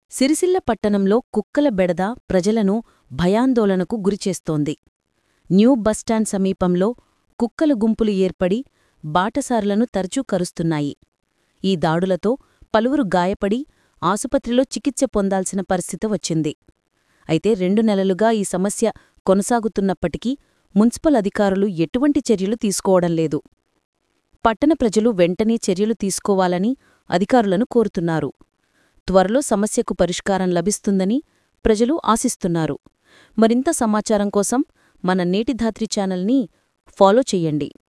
సిరిసిల్ల పట్టణంలో కుక్కల బెడద ప్రజలను భయాందోళనకు గురిచేస్తోంది న్యూ బస్టాండ్ సమీపంలో కుక్కల గుంపులు ఏర్పడి బాటసారులను తరచూ కరుస్తున్నాయి ఈ దాడులతో పలువురు గాయపడి ఆసుపత్రిలో చికిత్స పొందాల్సిన పరిస్థితి వచ్చింది అయితే రెండు నెలలుగా ఈ సమస్య కొనసాగుతున్నప్పటికీ మున్సిపల్ అధికారులు ఎటువంటి చర్యలు తీసుకోవడం లేదు పట్టణ ప్రజలు వెంటనే చర్యలు తీసుకోవాలని అధికారులను కోరుతున్నారు త్వరలో సమస్యకు పరిష్కారం లభిస్తుందని ప్రజలు ఆశిస్తున్నారు మరింత సమాచారం కోసం మన నేటి ధాత్రి ఛానల్ని ఫాలో చెయ్యండి